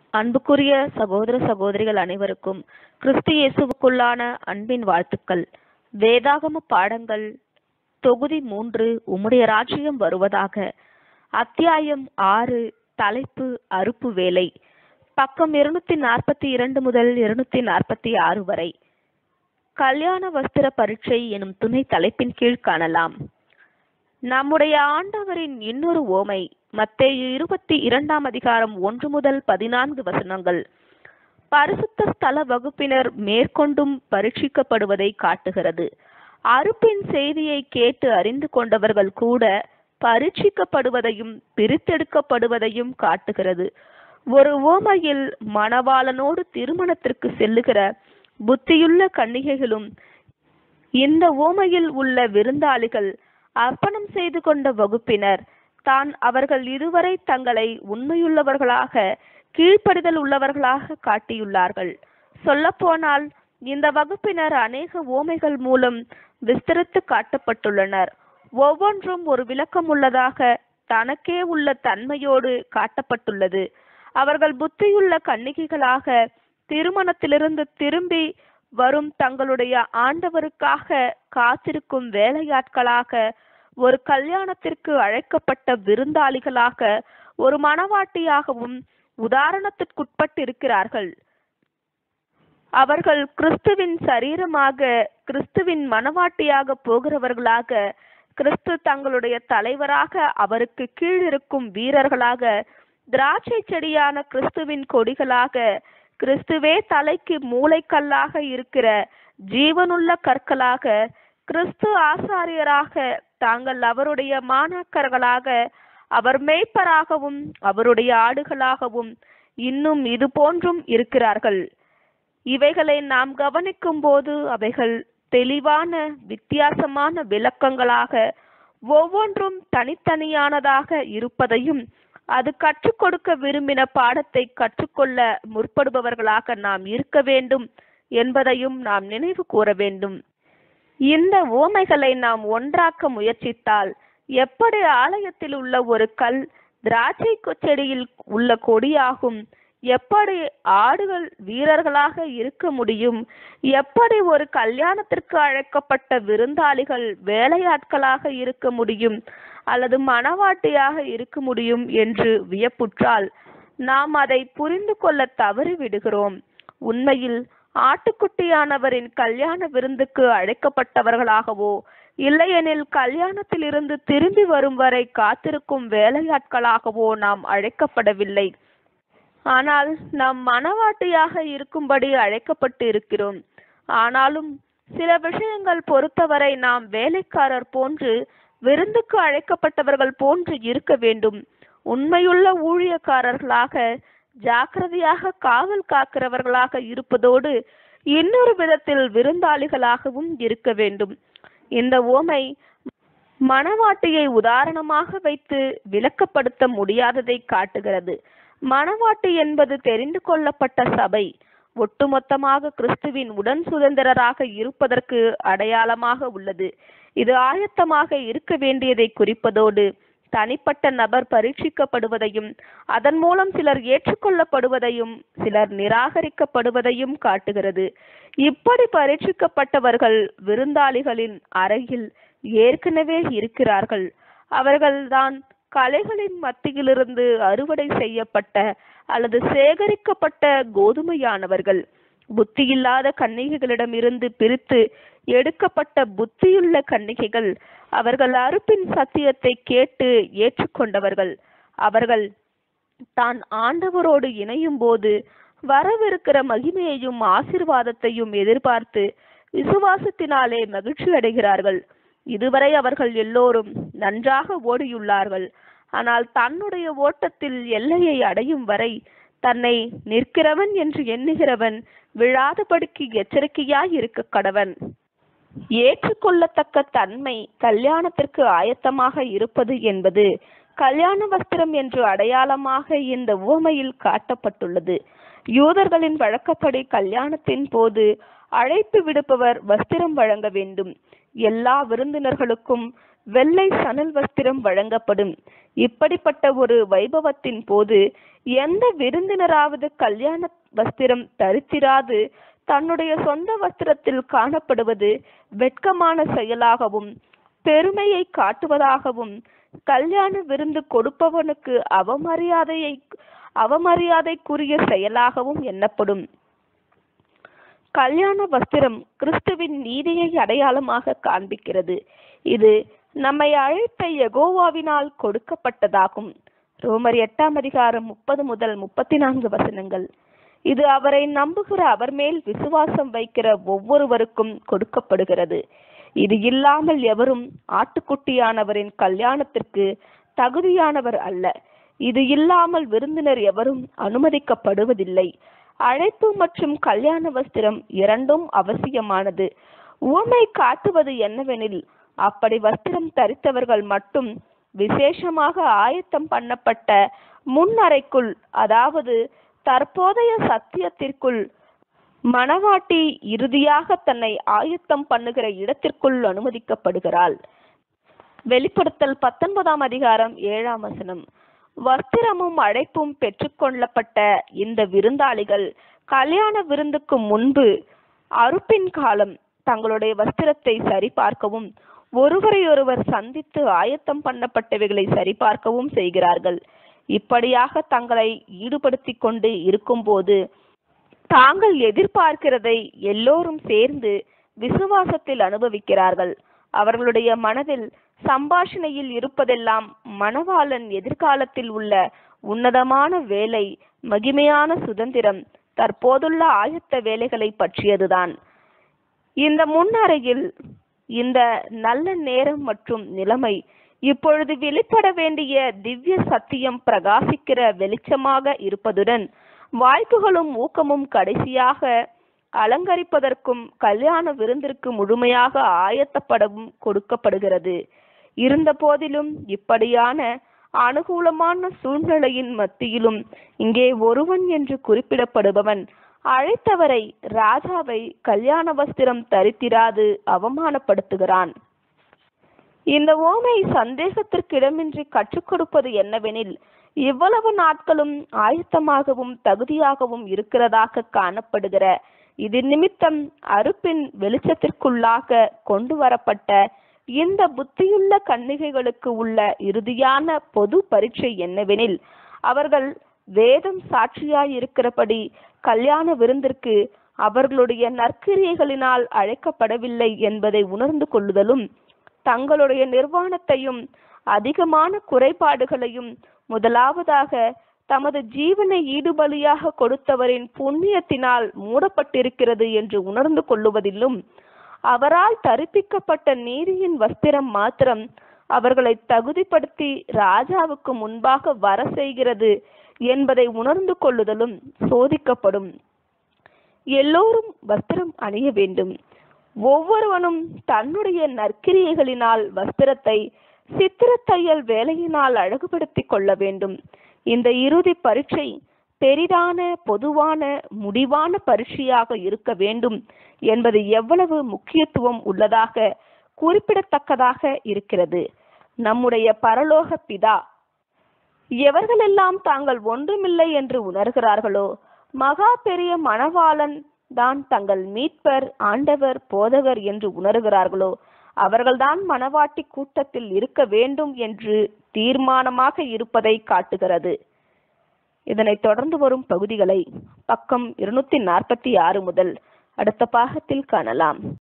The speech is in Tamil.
அன்புக்குரிய சகோதர சகோதரிகள் அனைவருக்கும் கிறிஸ்து இயேசுவுக்குள்ளான அன்பின் வாழ்த்துக்கள் வேதாகம பாடங்கள் தொகுதி மூன்று உம்முடைய ராஜ்யம் வருவதாக அத்தியாயம் ஆறு தலைப்பு அறுப்பு வேலை பக்கம் இருநூத்தி நாற்பத்தி இரண்டு முதல் இருநூத்தி நாற்பத்தி ஆறு வரை கல்யாண வஸ்திர பரீட்சை எனும் துணை தலைப்பின் கீழ் காணலாம் நம்முடைய ஆண்டவரின் இன்னொரு ஓமை மத்தேயு இருபத்தி இரண்டாம் அதிகாரம் ஒன்று முதல் பதினான்கு வசனங்கள் பரிசுத்த ஸ்தல வகுப்பினர் மேற்கொண்டும் பரீட்சிக்கப்படுவதை காட்டுகிறது அறுப்பின் செய்தியை கேட்டு அறிந்து கொண்டவர்கள் கூட பரீட்சிக்கப்படுவதையும் பிரித்தெடுக்கப்படுவதையும் காட்டுகிறது ஒரு ஓமையில் மணவாளனோடு திருமணத்திற்கு செல்லுகிற புத்தியுள்ள கன்னிகைகளும் இந்த ஓமையில் உள்ள விருந்தாளிகள் அர்ப்பணம் செய்து கொண்ட வகுப்பினர் தான் அவர்கள் இதுவரை தங்களை உண்மையுள்ளவர்களாக கீழ்ப்படிதல் உள்ளவர்களாக காட்டியுள்ளார்கள் சொல்லப்போனால் இந்த வகுப்பினர் அநேக ஓமைகள் மூலம் விஸ்தரித்து காட்டப்பட்டுள்ளனர் ஒவ்வொன்றும் ஒரு விளக்கம் உள்ளதாக தனக்கே உள்ள தன்மையோடு காட்டப்பட்டுள்ளது அவர்கள் புத்தியுள்ள கன்னிகைகளாக திருமணத்திலிருந்து திரும்பி வரும் தங்களுடைய ஆண்டவருக்காக காத்திருக்கும் வேலையாட்களாக ஒரு கல்யாணத்திற்கு அழைக்கப்பட்ட விருந்தாளிகளாக ஒரு மணவாட்டியாகவும் உதாரணத்திற்குட்பட்டிருக்கிறார்கள் அவர்கள் கிறிஸ்துவின் சரீரமாக கிறிஸ்துவின் மனவாட்டியாக போகிறவர்களாக கிறிஸ்து தங்களுடைய தலைவராக அவருக்கு கீழ் இருக்கும் வீரர்களாக திராட்சை செடியான கிறிஸ்துவின் கொடிகளாக கிறிஸ்துவே தலைக்கு மூளைக்கல்லாக இருக்கிற ஜீவனுள்ள கற்களாக கிறிஸ்து ஆசாரியராக தாங்கள் அவருடைய மாணாக்கர்களாக அவர் மேய்ப்பராகவும் அவருடைய ஆடுகளாகவும் இன்னும் இது போன்றும் இருக்கிறார்கள் இவைகளை நாம் கவனிக்கும் போது அவைகள் தெளிவான வித்தியாசமான விளக்கங்களாக ஒவ்வொன்றும் தனித்தனியானதாக இருப்பதையும் அது கற்றுக் கொடுக்க விரும்பின பாடத்தை கற்றுக்கொள்ள முற்படுபவர்களாக நாம் இருக்க வேண்டும் என்பதையும் நாம் நினைவு கூற வேண்டும் இந்த ஓமைகளை நாம் ஒன்றாக்க முயற்சித்தால் எப்படி ஆலயத்தில் உள்ள ஒரு கல் திராட்சை செடியில் உள்ள கொடியாகும் எப்படி ஆடுகள் வீரர்களாக இருக்க முடியும் எப்படி ஒரு கல்யாணத்திற்கு அழைக்கப்பட்ட விருந்தாளிகள் வேலையாட்களாக இருக்க முடியும் அல்லது மணவாட்டியாக இருக்க முடியும் என்று வியப்புற்றால் நாம் அதை புரிந்து கொள்ள தவறி விடுகிறோம் உண்மையில் ஆட்டுக்குட்டியானவரின் கல்யாண விருந்துக்கு அழைக்கப்பட்டவர்களாகவோ இல்லையெனில் கல்யாணத்திலிருந்து திரும்பி வரும் வரை காத்திருக்கும் வேலையாட்களாகவோ நாம் அழைக்கப்படவில்லை ஆனால் நாம் மனவாட்டியாக இருக்கும்படி அழைக்கப்பட்டு இருக்கிறோம் ஆனாலும் சில விஷயங்கள் பொறுத்தவரை நாம் வேலைக்காரர் போன்று விருந்துக்கு அழைக்கப்பட்டவர்கள் போன்று இருக்க வேண்டும் உண்மையுள்ள ஊழியக்காரர்களாக ஜாக்கிரதையாக காவல் காக்கிறவர்களாக இருப்பதோடு இன்னொரு விதத்தில் விருந்தாளிகளாகவும் இருக்க வேண்டும் இந்த ஓமை மணவாட்டியை உதாரணமாக வைத்து விளக்கப்படுத்த முடியாததை காட்டுகிறது மணவாட்டி என்பது தெரிந்து கொள்ளப்பட்ட சபை ஒட்டுமொத்தமாக கிறிஸ்துவின் உடன் சுதந்திரராக இருப்பதற்கு அடையாளமாக உள்ளது இது ஆயத்தமாக இருக்க வேண்டியதை குறிப்பதோடு தனிப்பட்ட நபர் பரீட்சிக்கப்படுவதையும் அதன் மூலம் சிலர் ஏற்றுக்கொள்ளப்படுவதையும் சிலர் நிராகரிக்கப்படுவதையும் காட்டுகிறது இப்படி பரீட்சிக்கப்பட்டவர்கள் விருந்தாளிகளின் அறையில் ஏற்கனவே இருக்கிறார்கள் அவர்கள்தான் கலைகளின் மத்தியிலிருந்து அறுவடை செய்யப்பட்ட அல்லது சேகரிக்கப்பட்ட கோதுமையானவர்கள் புத்தியில்லாத கன்னிகைகளிடமிருந்து பிரித்து எடுக்கப்பட்ட புத்தியுள்ள கன்னிகைகள் அவர்கள் அறுப்பின் சத்தியத்தை கேட்டு ஏற்றுக்கொண்டவர்கள் அவர்கள் தான் ஆண்டவரோடு இணையும் போது வரவிருக்கிற மகிமையையும் ஆசிர்வாதத்தையும் எதிர்பார்த்து விசுவாசத்தினாலே மகிழ்ச்சி அடைகிறார்கள் இதுவரை அவர்கள் எல்லோரும் நன்றாக ஓடியுள்ளார்கள் ஆனால் தன்னுடைய ஓட்டத்தில் எல்லையை அடையும் வரை தன்னை நிற்கிறவன் என்று எண்ணுகிறவன் விழாதபடிக்கு எச்சரிக்கையாய் இருக்க கடவன் ஏற்றுக்கொள்ளத்தக்க தன்மை கல்யாணத்திற்கு ஆயத்தமாக இருப்பது என்பது கல்யாண வஸ்திரம் என்று அடையாளமாக இந்த உவமையில் காட்டப்பட்டுள்ளது யூதர்களின் வழக்கப்படி கல்யாணத்தின் போது அழைப்பு விடுப்பவர் வஸ்திரம் வழங்க வேண்டும் எல்லா விருந்தினர்களுக்கும் வெள்ளை சணல் வஸ்திரம் வழங்கப்படும் இப்படிப்பட்ட ஒரு வைபவத்தின் போது எந்த விருந்தினராவது கல்யாண வஸ்திரம் தரித்திராது தன்னுடைய சொந்த வஸ்திரத்தில் காணப்படுவது வெட்கமான செயலாகவும் பெருமையை காட்டுவதாகவும் கல்யாண விருந்து கொடுப்பவனுக்கு அவமரியாதையை அவமரியாதைக்குரிய செயலாகவும் எண்ணப்படும் கல்யாண வஸ்திரம் கிறிஸ்துவின் நீதியை அடையாளமாக காண்பிக்கிறது இது நம்மை அழைத்த யெகோவாவினால் கொடுக்கப்பட்டதாகும் ரோமர் எட்டாம் அதிகாரம் முப்பது முதல் முப்பத்தி நான்கு வசனங்கள் இது அவரை நம்புகிற அவர் மேல் விசுவாசம் வைக்கிற ஒவ்வொருவருக்கும் கொடுக்கப்படுகிறது இது இல்லாமல் எவரும் ஆட்டுக்குட்டியானவரின் கல்யாணத்திற்கு தகுதியானவர் அல்ல இது இல்லாமல் விருந்தினர் எவரும் அனுமதிக்கப்படுவதில்லை அழைப்பு மற்றும் கல்யாண வஸ்திரம் இரண்டும் அவசியமானது உவமை காட்டுவது என்னவெனில் அப்படி வஸ்திரம் தரித்தவர்கள் மட்டும் விசேஷமாக ஆயத்தம் பண்ணப்பட்ட முன் அறைக்குள் அதாவது தற்போதைய சத்தியத்திற்குள் மணவாட்டி இறுதியாக தன்னை ஆயத்தம் பண்ணுகிற இடத்திற்குள் அனுமதிக்கப்படுகிறாள் வெளிப்படுத்தல் பத்தொன்பதாம் அதிகாரம் ஏழாம் வசனம் வஸ்திரமும் அழைப்பும் பெற்றுக்கொள்ளப்பட்ட இந்த விருந்தாளிகள் கல்யாண விருந்துக்கு முன்பு அறுப்பின் காலம் தங்களுடைய வஸ்திரத்தை சரிபார்க்கவும் ஒருவரையொருவர் சந்தித்து ஆயத்தம் பண்ணப்பட்டவைகளை சரிபார்க்கவும் செய்கிறார்கள் இப்படியாக தங்களை ஈடுபடுத்திக் கொண்டு இருக்கும்போது தாங்கள் எதிர்பார்க்கிறதை எல்லோரும் சேர்ந்து விசுவாசத்தில் அனுபவிக்கிறார்கள் அவர்களுடைய மனதில் சம்பாஷணையில் இருப்பதெல்லாம் மணவாளன் எதிர்காலத்தில் உள்ள உன்னதமான வேலை மகிமையான சுதந்திரம் தற்போதுள்ள ஆயத்த வேலைகளை பற்றியதுதான் இந்த முன்னறையில் இந்த நல்ல நேரம் மற்றும் நிலைமை இப்பொழுது வெளிப்பட வேண்டிய திவ்ய சத்தியம் பிரகாசிக்கிற வெளிச்சமாக இருப்பதுடன் வாய்ப்புகளும் ஊக்கமும் கடைசியாக அலங்கரிப்பதற்கும் கல்யாண விருந்திற்கு முழுமையாக ஆயத்தப்படவும் கொடுக்கப்படுகிறது இருந்த போதிலும் இப்படியான அனுகூலமான சூழ்நிலையின் மத்தியிலும் இங்கே ஒருவன் என்று குறிப்பிடப்படுபவன் அழைத்தவரை ராஜாவை கல்யாண வஸ்திரம் தரித்திராது அவமானப்படுத்துகிறான் இந்த ஓமை சந்தேகத்திற்கிடமின்றி கற்றுக் கொடுப்பது என்னவெனில் இவ்வளவு நாட்களும் ஆயத்தமாகவும் தகுதியாகவும் இருக்கிறதாக காணப்படுகிற இது நிமித்தம் அறுப்பின் வெளிச்சத்திற்குள்ளாக கொண்டு வரப்பட்ட இந்த புத்தியுள்ள கன்னிகைகளுக்கு உள்ள இறுதியான பொது பரீட்சை என்னவெனில் அவர்கள் வேதம் சாட்சியாய் இருக்கிறபடி கல்யாண விருந்திற்கு அவர்களுடைய நற்கிரியைகளினால் அழைக்கப்படவில்லை என்பதை உணர்ந்து கொள்ளுதலும் தங்களுடைய நிர்வாணத்தையும் அதிகமான குறைபாடுகளையும் முதலாவதாக தமது ஜீவனை ஈடுபலியாக கொடுத்தவரின் புண்ணியத்தினால் மூடப்பட்டிருக்கிறது என்று உணர்ந்து கொள்ளுவதிலும் அவரால் தரிப்பிக்கப்பட்ட நீதியின் வஸ்திரம் மாத்திரம் அவர்களை தகுதிப்படுத்தி ராஜாவுக்கு முன்பாக வர செய்கிறது என்பதை உணர்ந்து கொள்ளுதலும் சோதிக்கப்படும் எல்லோரும் வஸ்திரம் அணிய வேண்டும் ஒவ்வொருவனும் தன்னுடைய நற்கிரியைகளினால் வஸ்திரத்தை சித்திர தையல் வேலையினால் அழகுபடுத்திக் கொள்ள வேண்டும் இந்த இறுதி பரீட்சை பெரிதான பொதுவான முடிவான பரீட்சையாக இருக்க வேண்டும் என்பது எவ்வளவு முக்கியத்துவம் உள்ளதாக குறிப்பிடத்தக்கதாக இருக்கிறது நம்முடைய பரலோக பிதா எவர்களெல்லாம் தாங்கள் ஒன்றுமில்லை என்று உணர்கிறார்களோ மகா பெரிய மணவாளன் தான் தங்கள் மீட்பர் ஆண்டவர் போதகர் என்று உணர்கிறார்களோ அவர்கள்தான் மணவாட்டி கூட்டத்தில் இருக்க வேண்டும் என்று தீர்மானமாக இருப்பதை காட்டுகிறது இதனைத் தொடர்ந்து வரும் பகுதிகளை பக்கம் இருநூத்தி நாற்பத்தி ஆறு முதல் அடுத்த பாகத்தில் காணலாம்